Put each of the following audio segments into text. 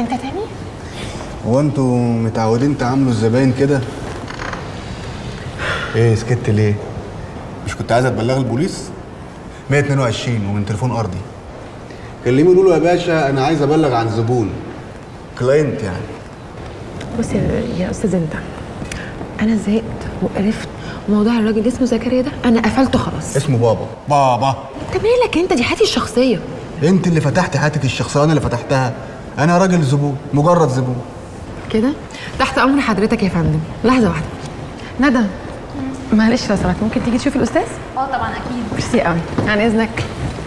انت تاني هو انتوا متعودين تعاملوا الزباين كده ايه سكت ليه مش كنت عايز اتبلغ البوليس 122 ومن تليفون ارضي كلموا قولوا له يا باشا انا عايز ابلغ عن زبون كلاينت يعني بص يا, يا استاذ انت انا زهقت وقرفت موضوع الراجل اللي اسمه زكريا ده انا قفلته خلاص اسمه بابا بابا انت مالك انت دي حياتي الشخصيه انت اللي فتحت حياتك الشخصيه انا اللي فتحتها انا راجل زبون مجرد زبون كده تحت امر حضرتك يا فندم لحظه واحده ندى معلش لو سمحت ممكن تيجي تشوف الاستاذ اه طبعا اكيد ميرسي قوي عن اذنك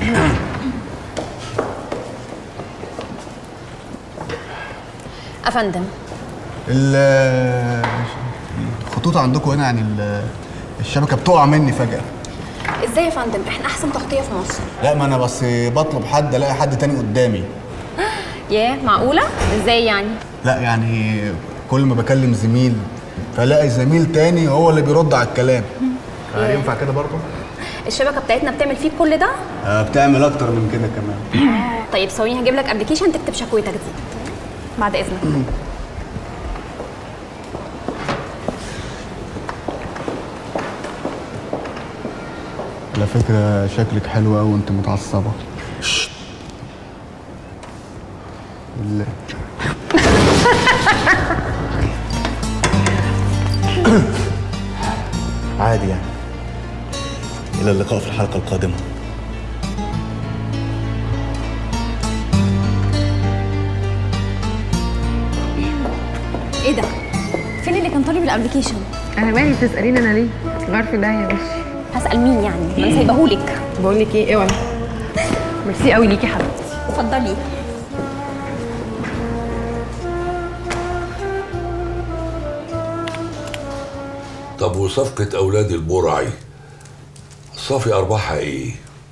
افندم ال- الخطوط عندكم هنا يعني ال- الشبكه بتقع مني فجاه ازاي يا فندم احنا احسن تغطيه في مصر لا ما انا بس بطلب حد الاقي حد تاني قدامي ياه معقوله ازاي يعني لا يعني كل ما بكلم زميل فلاقي زميل تاني هو اللي بيرد على الكلام هل ينفع كده برضه؟ الشبكه بتاعتنا بتعمل فيك كل ده آه بتعمل اكتر من كده كمان طيب ثواني هجيب لك ابلكيشن تكتب شكوتك دي بعد اذنك على فكره شكلك حلو قوي وانت متعصبه بالله عادي يعني الى اللقاء في الحلقه القادمه ايه ده فين اللي كان طالب الابلكيشن انا مالي بتساليني انا ليه غير في ده يا باشا هسال مين يعني ما انا سايبهولك بقول لك ايه اوعي ميرسي قوي ليكي حبيبتي اتفضلي طب وصفقة أولاد البرعي صافي أرباحها إيه؟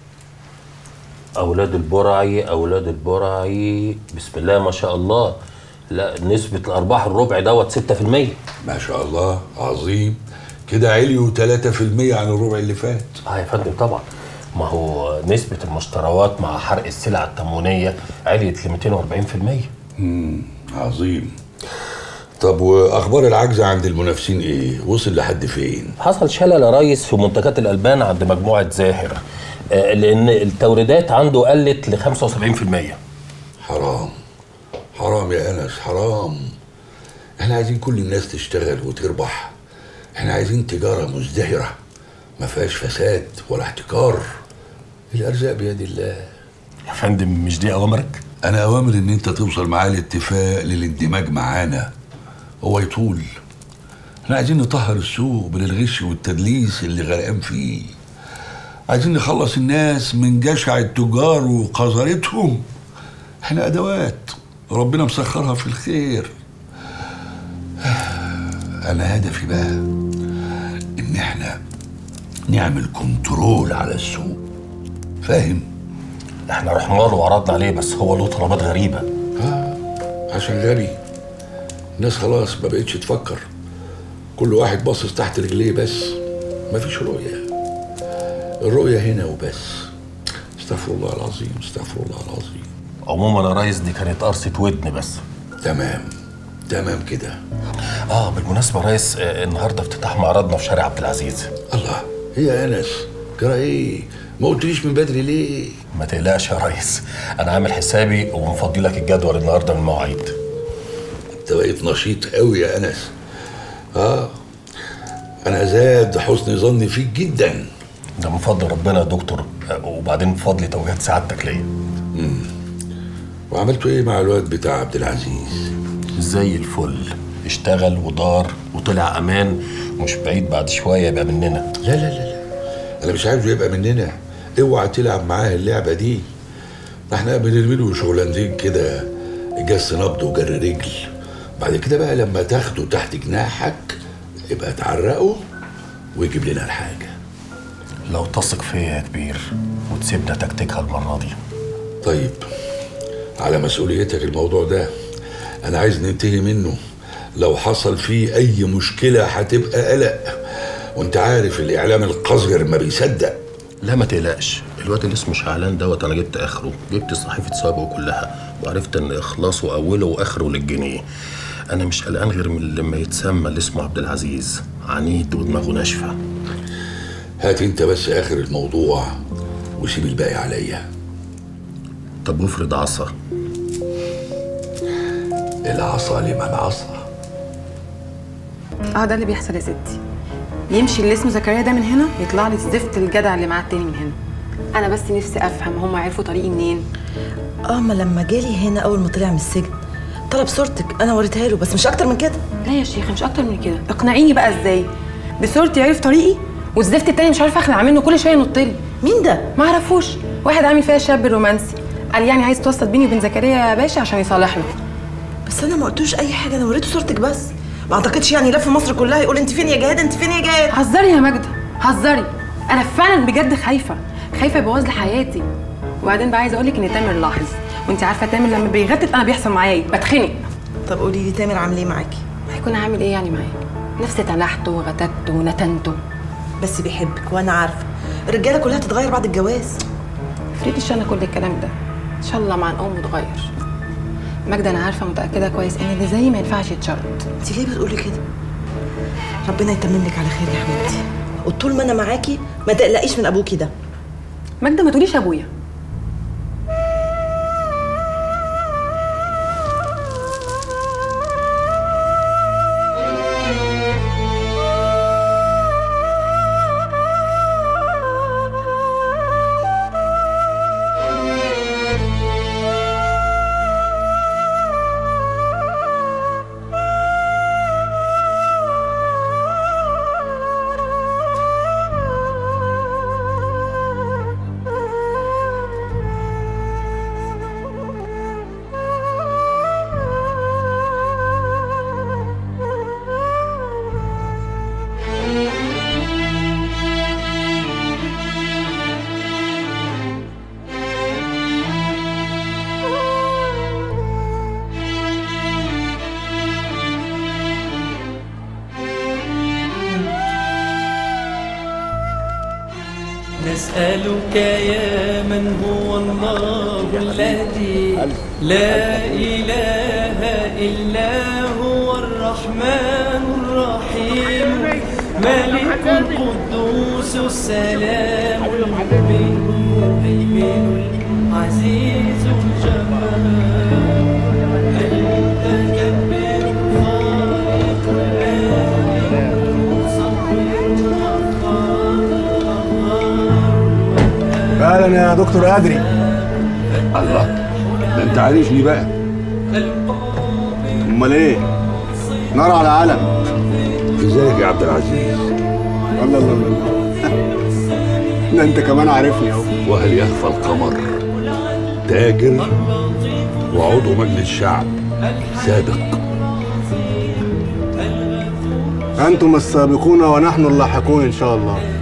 أولاد البرعي أولاد البرعي بسم الله ما شاء الله لا نسبة الأرباح الربع دوت 6% ما شاء الله عظيم كده عليوا 3% عن الربع اللي فات اه يا فندم طبعا ما هو نسبة المشتروات مع حرق السلع التموينية عليت ل 240% مم. عظيم طب وأخبار العجز عند المنافسين إيه؟ وصل لحد فين؟ حصل شلل يا ريس في منتجات الألبان عند مجموعة زاهر آه، لأن التوريدات عنده قلت ل 75% حرام حرام يا أنس حرام احنا عايزين كل الناس تشتغل وتربح احنا عايزين تجارة مزدهرة ما فيهاش فساد ولا احتكار الأرزاق بيد الله يا فندم مش دي أوامرك؟ أنا أوامر إن أنت توصل معاه الاتفاق للاندماج معانا هو يطول احنا عايزين نطهر السوق من الغش والتدليس اللي غرقان فيه عايزين نخلص الناس من جشع التجار وقذارتهم احنا أدوات ربنا مسخرها في الخير أنا هدفي بقى إن احنا نعمل كنترول على السوق فاهم؟ احنا رحنا له وعرضنا عليه بس هو له طلبات غريبة عشان غبي الناس خلاص ما بقتش تفكر كل واحد باصص تحت رجليه بس مفيش رؤية الرؤية هنا وبس استغفر الله العظيم استغفر الله العظيم عموما يا ريس دي كانت قرصة ودن بس تمام تمام كده اه بالمناسبة يا ريس آه، النهاردة افتتاح معرضنا في شارع عبد العزيز الله ايه يا انس جرى ايه ما قلتليش من بدري ليه ما تقلقش يا ريس انا عامل حسابي ومفضي لك الجدول النهارده من المواعيد انت بقيت نشيط قوي يا انس اه انا زاد حسن ظني فيك جدا ده من فضل ربنا يا دكتور آه، وبعدين من فضل توجيهات سعادتك ليا وعملتوا ايه مع الواد بتاع عبد العزيز زي الفل اشتغل ودار وطلع امان مش بعيد بعد شويه يبقى مننا لا لا لا لا انا مش عايزه يبقى مننا اوعى تلعب معاه اللعبه دي ما احنا بنرمي له شغلانتين كده جس نبض وجر رجل بعد كده بقى لما تاخده تحت جناحك يبقى تعرقه ويجيب لنا الحاجه لو تثق فيا يا كبير وتسيبنا تكتيكها المره دي طيب على مسؤوليتك الموضوع ده انا عايز ننتهي منه لو حصل فيه اي مشكله هتبقى قلق وانت عارف الاعلام القذر ما بيصدق لا ما تقلقش الواد اللي اسمه شعلان دوت انا جبت اخره جبت صحيفه سوابقه كلها وعرفت ان اخلاصه اوله واخره للجنيه انا مش قلقان غير من لما يتسمى اللي اسمه عبد العزيز عنيد ودماغه ناشفه هات انت بس اخر الموضوع وسيب الباقي عليا طب وافرض عصا العصا لمن عصا اه ده اللي بيحصل يا ستي يمشي اللي اسمه زكريا ده من هنا يطلع لي الزفت الجدع اللي معاه التاني من هنا انا بس نفسي افهم هم عرفوا طريقي منين اه ما لما جالي هنا اول ما طلع من السجن طلب صورتك انا وريتها له بس مش اكتر من كده لا يا شيخه مش اكتر من كده اقنعيني بقى ازاي بصورتي عرف طريقي والزفت التاني مش عارفه اخلع منه كل شويه ينط لي مين ده ما اعرفوش واحد عامل فيها شاب رومانسي قال يعني عايز توسط بيني وبين زكريا يا باشا عشان يصالحنا بس انا ما قلتوش اي حاجه انا وريته صورتك بس ما اعتقدش يعني لف مصر كلها يقول انت فين يا جهاد انت فين يا جهاد هزري يا ماجده هزري انا فعلا بجد خايفه خايفه يبوظ لي حياتي وبعدين بقى عايزه اقول لك ان تامر لاحظ وانت عارفه تامر لما بيغتت انا بيحصل معايا ايه بتخنق طب قولي لي تامر عامل ايه معاكي هيكون عامل ايه يعني معايا نفسي تنحته وغتته ونتنته بس بيحبك وانا عارفه الرجاله كلها تتغير بعد الجواز فريدش انا كل الكلام ده ان شاء الله مع الام متغير ماجده انا عارفه متاكده كويس ان اللي زيي ما ينفعش يتشرط انت ليه بتقولي كده ربنا يتمم لك على خير يا حبيبتي وطول ما انا معاكي ما تقلقيش من ابوكي ده ماجده ما تقوليش ابويا نسألك يا من هو الله الذي لا إله إلا هو الرحمن الرحيم ملك القدوس السلام المؤمن المهيمن العزيز الجبار المتكبر خالق البارئ المصور الغفار فعلا يا دكتور ادري الله ده انت عارفني بقى امال ايه نار على علم ازيك يا عبد العزيز الله الله الله ده انت كمان عارفني اهو وهل يخفى القمر تاجر وعضو مجلس شعب سابق انتم السابقون ونحن اللاحقون ان شاء الله